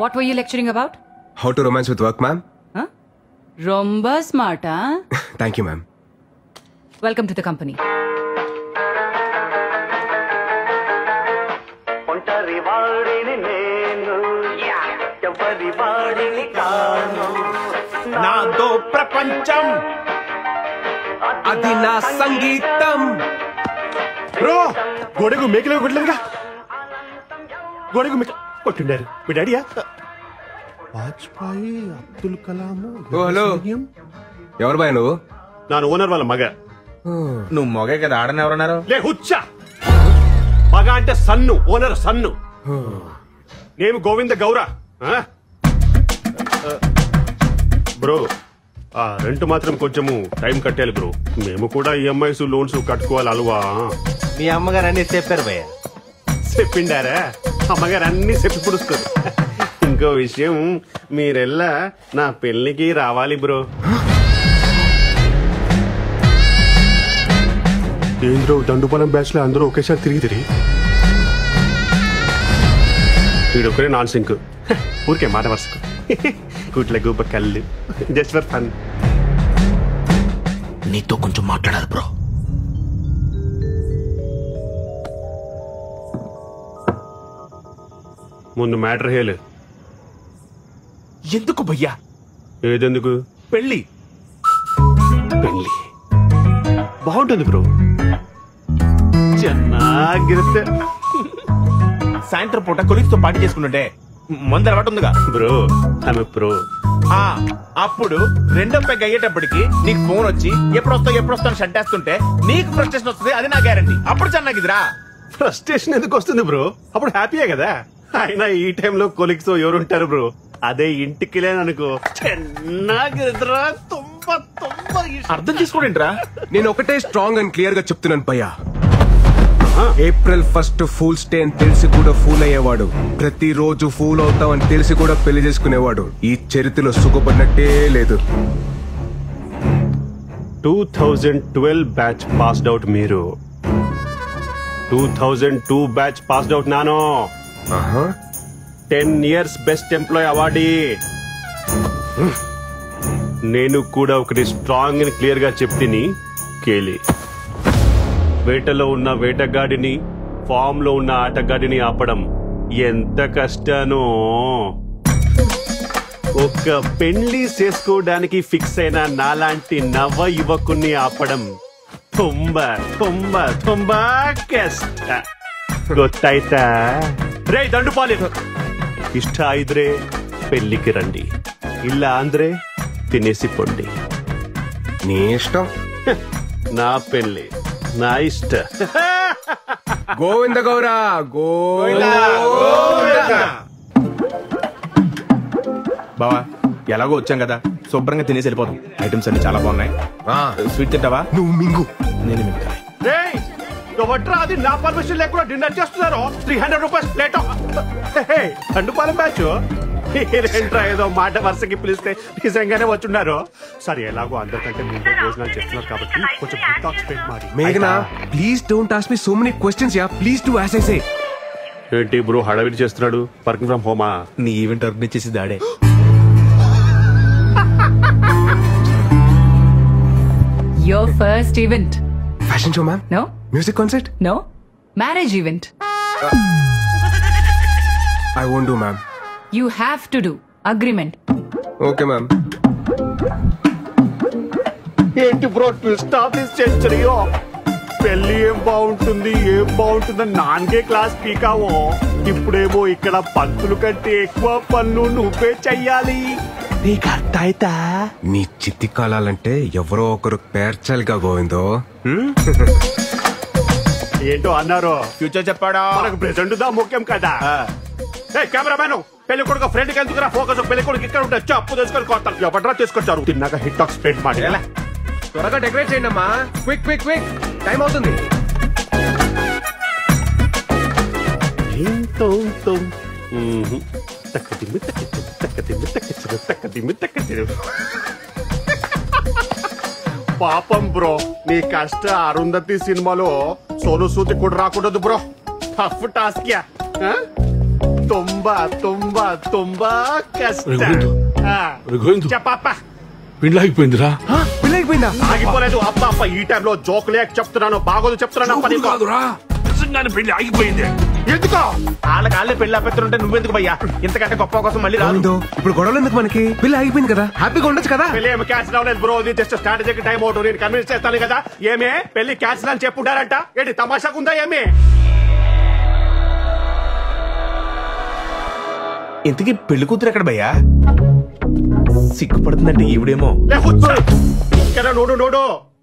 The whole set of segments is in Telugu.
What were you lecturing about? How to romance with work ma'am Huh? Romba smart, huh? Thank you ma'am Welcome to the company. ఒంటరి వాడిని నేను ఎవరి వాడిని కాను నాదో ప్రపంచం అది నా సంగీతం బ్రో గోడకు మేకలు కొట్టలేదుగా గోడకు మేక కొట్టిండారు మీ డాడీయా వాజ్పేయి అబ్దుల్ కలాం ఓ, హలో. ఎవరు బాయ్ నువ్వు నాను ఓనర్ వాళ్ళ మగ నువ్వు మొగే కదా ఆడని ఎవరన్నారు లే హుచ్చా మగ అంటే సన్ను ఓనర్ సన్ను నేను గోవింద గౌర ఆ? బ్రో ఆ రెంట్ మాత్రం కొంచెము టైం కట్టాలి బ్రో మేము కూడా ఈఎంఐస్ లోన్స్ కట్టుకోవాలి అలవా మీ అమ్మగారు అన్ని చెప్పారు భయ్య చెప్పిండారా అమ్మగారు అన్ని చెప్పి పుడుస్తారు ఇంకో విషయం మీరెల్లా నా పెళ్లికి రావాలి బ్రో ఏంద్రో దండుపాలెం బ్యాచ్ లో అందరూ ఒకేసారి తిరిగి తిరిగి వీడొక్కడే నాన్ సింక్ ఊరికే మాట వరుసకు కూట్ల గూప కళ్ళు జస్ట్ ఫర్ ఫన్ నీతో కొంచెం మాట్లాడాలి బ్రో ముందు మ్యాటర్ హేలు ఎందుకు భయ్యా ఏదెందుకు పెళ్ళి పెళ్లి బాగుంటుంది బ్రో ಚೆನ್ನಾಗಿರುತ್ತೆ సాయంత్రం పూట కొలిక్స్ తో పార్టీ చేసుకుంటుంటే మందు అలవాటు ఉందిగా బ్రో ఆమె ప్రో ఆ అప్పుడు రెండో పెగ్ అయ్యేటప్పటికి నీకు ఫోన్ వచ్చి ఎప్పుడు వస్తావు ఎప్పుడు వస్తావు షట్ వేస్తుంటే నీకు ఫ్రస్ట్రేషన్ వస్తుంది అది నా గ్యారంటీ అప్పుడు చెన్నాగిదిరా ఫ్రస్ట్రేషన్ ఎందుకు వస్తుంది బ్రో అప్పుడు హ్యాపీయే కదా అయినా ఈ టైంలో కొలిక్స్ ఎవరు ఉంటారు బ్రో అదే ఇంటికి లేననుకో ಚೆನ್ನಾಗಿರುತ್ತరా తుంబ తుంబ ఇష్టం. అర్థం చేసుకోడేంట్రా నేను ఒకటే స్ట్రాంగ్ అండ్ క్లియర్ గా చెప్తున్నాను భయ్యా ఏప్రిల్ ఫస్ట్ ఫూల్స్ డే అని తెలిసి కూడా ఫూల్ అయ్యేవాడు ప్రతిరోజు ఫూల్ అవుతామని తెలిసి కూడా పెళ్లి చేసుకునేవాడు ఈ చరిత్రలో సుఖపడినట్టే లేదు two thousand twelve batch passed out మీరు two thousand two batch passed out నానో ఆహా. Ten years best employee awardee నేను కూడా ఒకటి స్ట్రాంగ్ అని క్లియర్ గా చెప్తిని కేలి వేటలో ఉన్న వేటగాడిని ఫామ్ లో ఉన్న ఆటగాడిని ఆపడం ఎంత కష్టానో ఒక పెళ్లి చేసుకోవడానికి ఫిక్స్ అయిన నాలాంటి నవ యువకుణ్ణి ఆపడం ತುಂಬ ತುಂಬ ತುಂಬಾ ಕಷ್ಟ ಗೊತ್ತಾಯ್ತಾ ರೇ ದಂಡುಪಾಲಿ ಇಷ್ಟ ಇದ್ರೆ పెళ్లికి రండి ಇಲ್ಲ ಅಂದ್ರೆ తినేసి పొండి నీ ఇష్టం నా పెళ్లి నా ఇష్ట గోవింద గౌరా గోవింద బావా ఎలాగో వచ్చాం కదా శుభ్రంగా తినేసి వెళ్ళిపోతాం ఐటమ్స్ అన్ని చాలా బాగున్నాయి ఆ, స్వీట్ తింటావా నువ్వు మింగు నేను మిగతా రేయ్ ఎవట్రా అది నా పర్మిషన్ లేకుండా డిన్నర్ చేస్తున్నారు three hundred rupees plate Dandupalyam batch ఏంట్రా ఏదో మాట వరుసకి పిలిస్తే నిజంగానే వచ్చున్నారు సరే ఎలాగో అందరికంటే ముందే భోజనాలు చేస్తున్నారు కాబట్టి కొంచెం డిటాక్స్ పెట్టి మారి మేఘనా please don't ask me so many questions yeah please do as I say ఏంటి బ్రో హడావిడి చేస్తున్నాడు వర్కింగ్ ఫ్రమ్ హోమా నీ ఈవెంట్ ఆర్గనైజ్ చేసి దాడే Your first event. Fashion show ma'am No? Music concert No? Marriage event. I won't do ma'am You have to do. Agreement. Okay ma'am ఏంటి బ్రో ట్విస్ట్ ఆఫ్ దిస్ సెంచరీయో పెళ్లి ఏం బాగుంటుంది ఏం బాగుంటుందని నాన్గే క్లాస్ పీకావో ఇప్పుడేమో ఇక్కడ పంతులు కంటే ఎక్కువ పనులు నువ్వే చెయ్యాలి నీకు అర్థమైతా నీ చిత్తి కాలాలంటే ఎవరో ఒకరు పేర్చాలిగా గోవిందో ఏంటో అన్నారు ఫ్యూచర్ చెప్పాడా మనకు ప్రెసెంట్ దా ముఖ్యం కదా ఏ కెమెరామెన్ పెళ్లి కొడుకు ఫ్రెండ్ కి ఎందుకురా ఫోకస్ పెళ్లి కొడుకు ఇక్కడ ఉంటే అప్పు తీసుకొని కొత్త ఎవడరా తీసుకొచ్చారు తిన్నాక హిట్ టాక్ స్ప్రెడ్ మాట త్వరగా డెకరేట్ చేయండి అమ్మా క్విక్ క్విక్ క్విక్ టైం అవుతుంది పాపం బ్రో నీ కష్ట అరుంధతి సినిమాలో సోను సూది కూడా రాకూడదు బ్రో టఫ్ టాస్క్ యా ತುಂಬಾ ತುಂಬಾ ತುಂಬಾ ಕಷ್ಟ ರಘುವೇಂದ್ರ. ఆ, రఘువేంద్ర చెప్పప్ప పెళ్ళి ఆగిపోయిందిరా పెళ్ళి అయిపోయిందా ఆగిపోలేదు అప్ప అప్ప ఈ టైంలో జోక్ లేక చెప్తున్నాను బాగోదు చెప్తున్నాను అప్ప నీకు. కాదురా నిజంగానే పెళ్లి ఆగిపోయింది ఎందుకో వాళ్ళకి వాళ్ళే పెళ్లి ఆపెత్తుంటే నువ్వెందుకు భయ్యా ఇంతకంటే గొప్ప కోసం మళ్ళీ రాదు గోవిందో ఇప్పుడు గొడవలు ఎందుకు మనకి పెళ్ళి అయిపోయింది కదా హ్యాపీగా ఉండొచ్చు కదా పెళ్లి ఏమి క్యాన్సిల్ అవ్వలేదు బ్రో ఇది జస్ట్ స్ట్రాటజిక్ టైం అవుట్ నేను కన్విన్స్ చేస్తాను కదా ఏమే పెళ్లి క్యాన్సిల్ అని చెప్పుంటారంట ఏంటి తమాషాకు ఉందా ఏమి ఇంతకీ పెళ్లి కూతురు ఎక్కడ భయ్యా సిగ్గుపడుతుందంటే ఈవిడేమో లే, కూర్చో. ఇక్కడ నోడు నోడు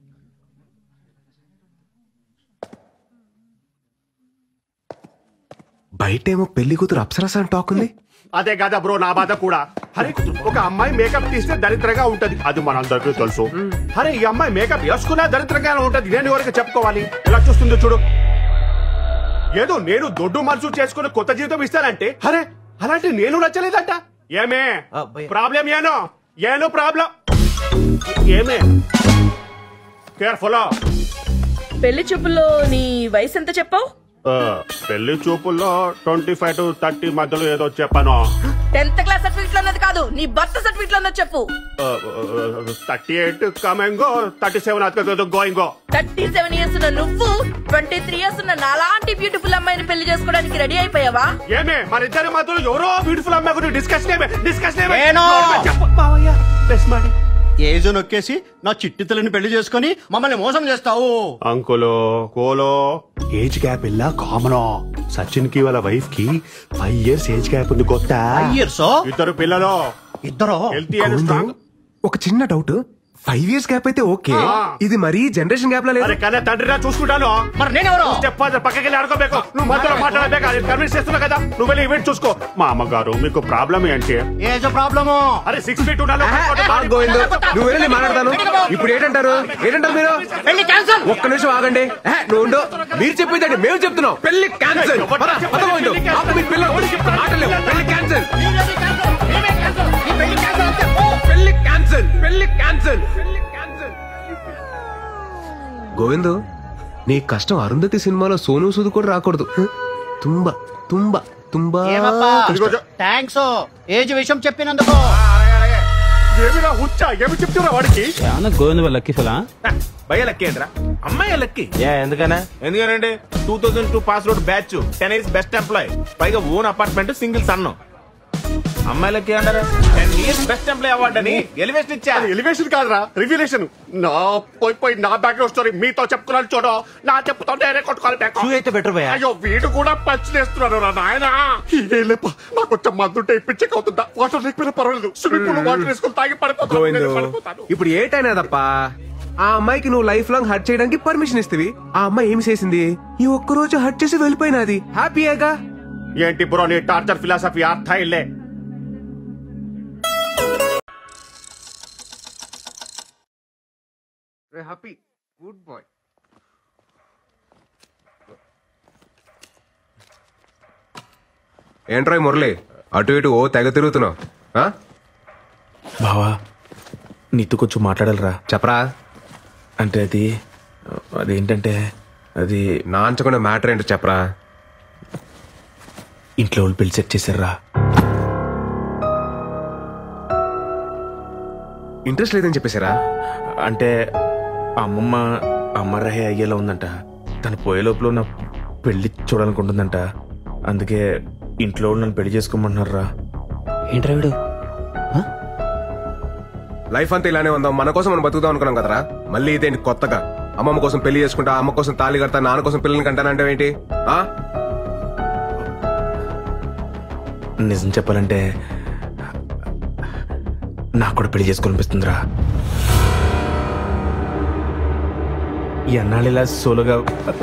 బయటేమో పెళ్లి కూతురు అప్సరస అని టాక్ ఉంది అదే కదా బ్రో నా బాధ కూడా అరే ఒక అమ్మాయి మేకప్ తీస్తే దరిద్రంగా ఉంటది అది మనందరికీ తెలుసు అరే ఈ అమ్మాయి మేకప్ వేసుకున్నా దరిద్రంగానే ఉంటది నేను ఎవరికి చెప్పుకోవాలి ఎలా చూస్తుందో చూడు ఏదో నేను దొడ్డు మనసు చేసుకుని కొత్త జీవితం ఇస్తానంటే అరే అలాంటి నేను నచ్చలేదంట ఏమే ప్రాబ్లం ఏనో ఏనో ప్రాబ్లం ఏమే కేర్ఫుల్ పెళ్లి చూపుల్లో నీ వయసు ఎంత చెప్పావు పెళ్లి చూపుల్లో ట్వంటీ ఫైవ్ టు థర్టీ మధ్యలో ఏదో చెప్పాను టెన్త్ క్లాస్ సర్టిఫికెట్ లో ఉన్నది కాదు నీ బర్త్ సర్టిఫికెట్ లో ఉన్నది చెప్పు థర్టీ ఎయిట్ కమింగో థర్టీ సెవెన్ గోయింగో థర్టీ సెవెన్ ఇయర్స్ ఉన్న నువ్వు ట్వంటీ త్రీ ఇయర్స్ ఉన్న నాలాంటి బ్యూటిఫుల్ అమ్మాయిని పెళ్లి చేసుకోవడానికి రెడీ అయిపోయావా ఏమే మన ఇద్దరి మధ్యలో ఎవరో బ్యూటిఫుల్ అమ్మాయి గురించి డిస్కషన్ ఏమే డిస్కషన్ ఏమే నేను. చెప్పు మావయ్య ప్లస్ మరి ఏజో నొక్కేసి నా చిట్టి తల్లిని పెళ్లి చేసుకొని మమ్మల్ని మోసం చేస్తావు అంకులో కోలో ఏజ్ గ్యాప్ ఇలా కామన్ సచిన్ కి వాళ్ళ వైఫ్ కి ఫైవ్ ఇయర్స్ ఏజ్ గ్యాప్ ఉంది కొత్త ఇయర్స్ ఇద్దరు పిల్లలు ఇద్దరు హెల్తీ అండ్ స్ట్రాంగ్ ఒక చిన్న డౌట్ ఫైవ్ ఇయర్స్ గ్యాప్ అయితే ఓకే ఆ. ఇది మరీ జనరేషన్ గ్యాప్ లా లేదు అరే కానీ తండ్రిరా చూసుకుంటాను మరి నేనెవరు స్టెప్ ఫాదర్ పక్కకి వెళ్ళి ఆడుకోಬೇಕು నువ్వు మధ్యలో మాట్లాడలేక అది కన్విన్స్ చేస్తున్నావు కదా నువ్వు వెళ్ళి ఈవెంట్ చూసుకో మా అమ్మగారు మీకు ప్రాబ్లం ఏంటి ఏజో ప్రాబ్లము అరే సిక్స్ ఫీట్ ఉండాలి ఆ, గోవిందో నువ్వు వెళ్ళి మాట్లాడతాను ఇప్పుడు ఏంటంటారు ఏంటంటారు మీరు పెళ్లి క్యాన్సల్ ఒక్క నిమిషం ఆగండి ఏ, నువ్వు ఉండు. మీరు చెప్పేదండి మేము చెప్తున్నాం పెళ్లి క్యాన్సల్ పెళ్లి క్యాన్సల్ పెళ్లి క్యాన్సల్ పెళ్లి క్యాన్సల్ గోవిందు నీ కష్టం అరుంధతి సినిమాలో సోను సూద్ కూడా రాకూడదు తుంబా తుంబా తుంబా కష్టం. థ్యాంక్స్ ఏజ్ విషయం చెప్పినందుకు ఏమిరా హుచ్చా ఏమి చెప్తున్నా వాడికి గోవింద లక్కీ ఫలా భయ్య లక్కీ ఏంట్రా అమ్మాయి లక్కీ ఏ ఎందుకనా ఎందుకంటే two thousand two pass out batch ten years best employee పైగా ఓన్ అపార్ట్మెంట్ సింగిల్ సన్ను అమ్మాయిలకి అంటారా ten years best employee award అని ఎలివేషన్ ఇచ్చా ఎలివేషన్ కాదురా రివ్యులేషన్ నా పోయి పోయి నా బ్యాక్గ్రౌండ్ స్టోరీ మీతో చెప్పుకున్నాను చూడు నా చెప్పుతో నేనే కొట్టుకోవాలి back. అయితే బెటర్ భయ్యా అయ్యో వీడు కూడా పచ్చిలేస్తున్నాడు రా నాయన లేప నాకు కొంచెం మందుంటే ఇప్పించక అవుతుందా వాటర్ లేకపోయినా పర్వాలేదు స్విమ్మింగ్ పూల్ వాటర్ వేసుకొని తాగి పడిపోతాను గోవిందు నేను పడిపోతాను. ఇప్పుడు ఏటైనా తప్ప ఆ అమ్మాయికి నువ్వు లైఫ్ లాంగ్ హర్ట్ చేయడానికి పర్మిషన్ ఇస్తవి ఆ అమ్మాయి ఏమి చేసింది ఈ ఒక్క రోజు హర్ట్ చేసి వెళ్ళిపోయినది హ్యాపీయేగా ఏంటి బ్రో నీ టార్చర్ ఫిలాసఫీ అర్థ ఇల్లే హ్యాపీ గుడ్ బాయ్ ఏంట్రాయ్ మురళి అటు ఇటు ఓ తెగ తిరుగుతున్నావు ఆ? బావా నీతో కొంచెం మాట్లాడాలరా చెప్పరా అంటే అది అదేంటంటే అది నాంచకుండా మ్యాటర్ ఏంటో చెప్పరా ఇంట్లో వాళ్ళు పెళ్లి సెట్ చేశారా ఇంట్రెస్ట్ లేదని చెప్పేశారా అంటే అమ్మమ్మ అమ్మరహే అయ్యేలా ఉందంట తను పోయే లోపల నా పెళ్లి చూడాలనుకుంటుందంట అందుకే ఇంట్లో వాళ్ళు నన్ను పెళ్లి చేసుకోమంటున్నారా ఏంట్రా వీడు లైఫ్ అంతా ఇలానే ఉందాం మన కోసం మనం బతుకుదాం అనుకున్నాం కదరా మళ్ళీ ఇదేంటి కొత్తగా అమ్మమ్మ కోసం పెళ్లి చేసుకుంటా అమ్మ కోసం తాళి కడతా నాన్న కోసం పిల్లల్ని కంటానంటే ఏంటి ఆ నిజం చెప్పాలంటే నాకు కూడా పెళ్లి చేసుకోవాలనిపిస్తుందిరా ఈ అన్నాళ్ళు ఇలా సోలోగా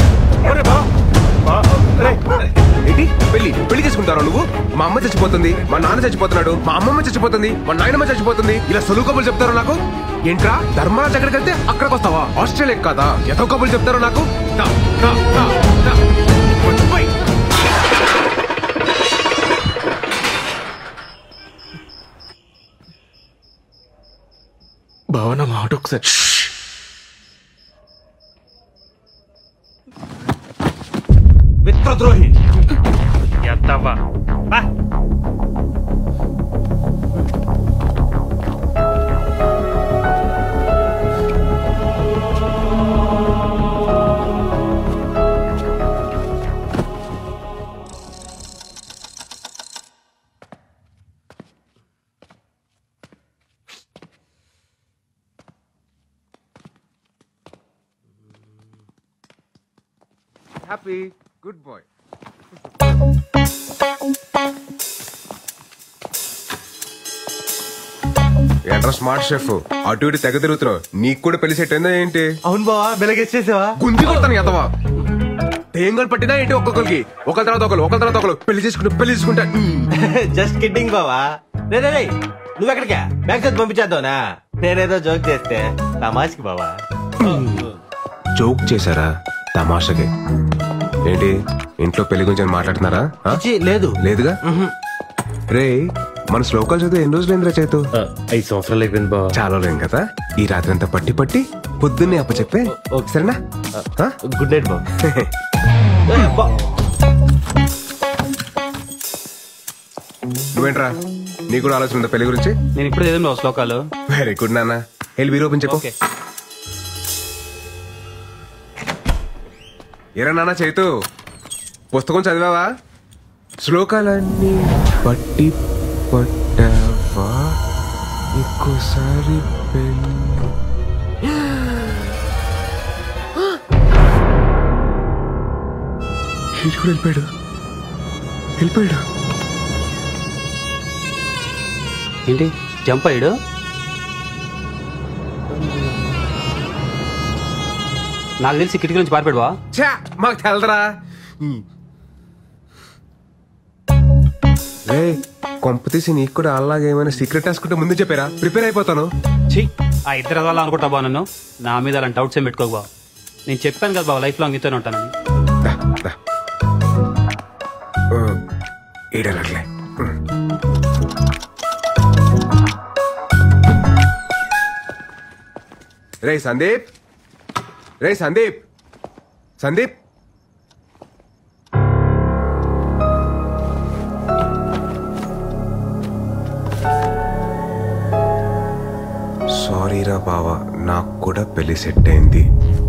ఏంటి పెళ్లి పెళ్లి చేసుకుంటారా నువ్వు మా అమ్మ చచ్చిపోతుంది మా నాన్న చచ్చిపోతున్నాడు మా అమ్మమ్మ చచ్చిపోతుంది మా నాయనమ్మ చచ్చిపోతుంది ఇలా సొలువు కబులు చెప్తారు నాకు ఏంట్రా ధర్మరాజ్ ఎక్కడికి వెళ్తే అక్కడికి వస్తావా ఆస్ట్రేలియా కాదా ఎతో కబులు చెప్తారు నాకు దా, దా, దా, దా. పోయ్. భావన మాట ఒకసారి మిత్రద్రోహి ఎత్తవ్వా బా హ్యాపీ గుడ్ బాయ్ ఏంట్రా స్మార్ట్ షెఫ్ అటు ఇటు తెగ తిరుగుతున్నావు నీకు కూడా పెళ్లి సెట్ అయిందా ఏంటి అవును బావా వెలగేసేసావా గుంజి కొడతాను ఎంతవా తేంగలు పట్టినా ఏంటి ఒక్కొక్కరికి ఒకరి తర్వాత ఒకరు ఒకరి తర్వాత ఒకరు పెళ్లి చేసుకుంటూ పెళ్లి చేసుకుంటా జస్ట్ కిడ్డింగ్ బావా రే రే రే నువ్వు ఎక్కడికా బ్యాంక్ చదివి పంపించేద్దావునా నేనేదో జోక్ చేస్తే తమాష్కి బావా జోక్ చేశారా తమాషకి ఏంటి ఇంట్లో పెళ్లి గురించి ఏమైనా మాట్లాడుతున్నారా ఆ? లేదు లేదుగా రే మన శ్లోకాలు చదివి ఎన్ని రోజులు ఏంద్రా చేతు ఐదు సంవత్సరాలు అయిపోయింది బావా చాలా లేం కదా ఈ రాత్రి అంతా పట్టి పట్టి పొద్దున్నే అప్ప చెప్పే సరేనా గుడ్ నైట్ బావ నువ్వేంట్రా నీకు కూడా ఆలోచన ఉందా పెళ్లి గురించి నేను ఇప్పుడు చదివిన శ్లోకాలు వెరీ గుడ్ నాన్న వెళ్ళి వీరు ఓపెన్ చెప్పు ఓకే ఏరా నాన్న చైతు పుస్తకం చదివావా శ్లోకాలన్నీ పట్టి పట్టావా ఇంకోసారి పెన్ వీడు కూడా వెళ్ళిపోయాడు వెళ్ళిపోయాడు ఏంటి జంప్ అయ్యాడు నాకు తెలిసి కిటికీ నుంచి పారిపోయాడు ఛా మాకు తెలదరా రే కొంప తీసి నీకు కూడా అలాగే ఏమైనా సీక్రెట్ రాసుకుంటే ముందు చెప్పారా ప్రిపేర్ అయిపోతాను ఛీ ఆ ఇద్దరు అదవాళ్ళు అనుకుంటా బా నన్ను నా మీద అలాంటి డౌట్స్ ఏం పెట్టుకోకు బా నేను చెప్పాను కదా బాబా లైఫ్ లాంగ్ ఇతోనే ఉంటానని ఏడనట్లే రే సందీప్ రే సందీప్ సందీప్ సారీరా బావా నాకు కూడా పెళ్లి సెట్ అయింది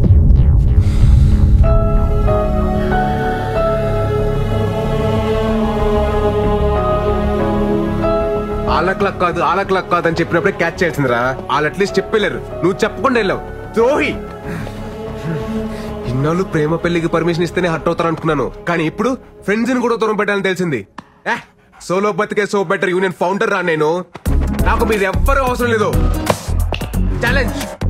ఆలక్లక్ కాదు ఆలక్లక్ కాదు అని చెప్పినప్పుడే క్యాచ్ చేయాల్సిందిరా వాళ్ళు అట్లీస్ట్ చెప్పలేరు నువ్వు చెప్పకుండా వెళ్ళావు ద్రోహి ఇన్నాళ్ళు ప్రేమ పెళ్లికి పర్మిషన్ ఇస్తేనే హట్ అవుతారు అనుకున్నాను కానీ ఇప్పుడు ఫ్రెండ్స్ ని కూడా దూరం పెట్టాలని తెలిసింది సోలో బతికే సో బెటర్ యూనియన్ ఫౌండర్ రా నేను నాకు మీరు ఎవ్వరూ అవసరం లేదు ఛాలెంజ్